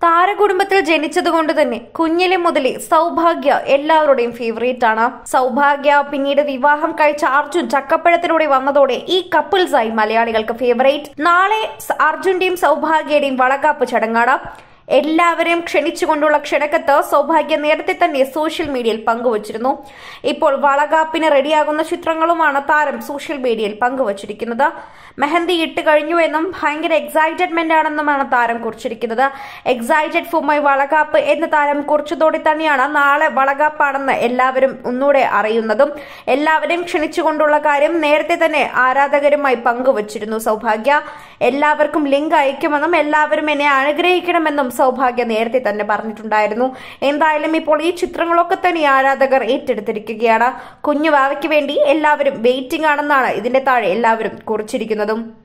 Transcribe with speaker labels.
Speaker 1: താരകുടുംബത്തിൽ ജനിച്ചതുകൊണ്ട് തന്നെ കുഞ്ഞിലെ മുതലേ സൗഭാഗ്യ എല്ലാവരുടെയും ഫേവറേറ്റ് ആണ് സൗഭാഗ്യ പിന്നീട് വിവാഹം കഴിച്ച അർജുൻ ചക്കപ്പഴത്തിലൂടെ വന്നതോടെ ഈ കപ്പിൾസായി മലയാളികൾക്ക് ഫേവറേറ്റ് നാളെ സ- അർജുന്റെയും സൗഭാഗ്യയുടെയും വളകാപ്പ് ചടങ്ങാണ് എല്ലാവരെയും ക്ഷണിച്ചുകൊണ്ടുള്ള ക്ഷണക്കത്ത് സൗഭാഗ്യ നേരത്തെ തന്നെ സോഷ്യൽ മീഡിയയിൽ പങ്കുവച്ചിരുന്നു ഇപ്പോൾ വളകാപ്പിന് റെഡിയാകുന്ന ചിത്രങ്ങളുമാണ് താരം സോഷ്യൽ മീഡിയയിൽ പങ്കുവച്ചിരിക്കുന്നത് മെഹന്തി ഇട്ട് കഴിഞ്ഞു എന്നും ഭയങ്കര എക്സൈറ്റഡ്മെന്റ് ആണെന്നുമാണ് താരം കുറിച്ചിരിക്കുന്നത് എക്സൈറ്റഡ് ഫോർ മൈ വളകാപ്പ് എന്ന് താരം കുറിച്ചതോടെ തന്നെയാണ് നാളെ വളകാപ്പാണെന്ന് എല്ലാവരും ഒന്നുകൂടെ അറിയുന്നതും എല്ലാവരെയും ക്ഷണിച്ചുകൊണ്ടുള്ള കാര്യം നേരത്തെ തന്നെ ആരാധകരുമായി പങ്കുവച്ചിരുന്നു സൗഭാഗ്യ എല്ലാവർക്കും ലിങ്ക് അയക്കുമെന്നും എല്ലാവരും എന്നെ അനുഗ്രഹിക്കണമെന്നും സൗഭാഗ്യ നേരത്തെ തന്നെ പറഞ്ഞിട്ടുണ്ടായിരുന്നു എന്തായാലും ഇപ്പോൾ ഈ ചിത്രങ്ങളൊക്കെ തന്നെ ആരാധകർ ഏറ്റെടുത്തിരിക്കുകയാണ് കുഞ്ഞു വാവയ്ക്ക് വേണ്ടി എല്ലാവരും വെയിറ്റിംഗ് ആണെന്നാണ് ഇതിന്റെ താഴെ എല്ലാവരും കുറിച്ചിരിക്കുന്നതും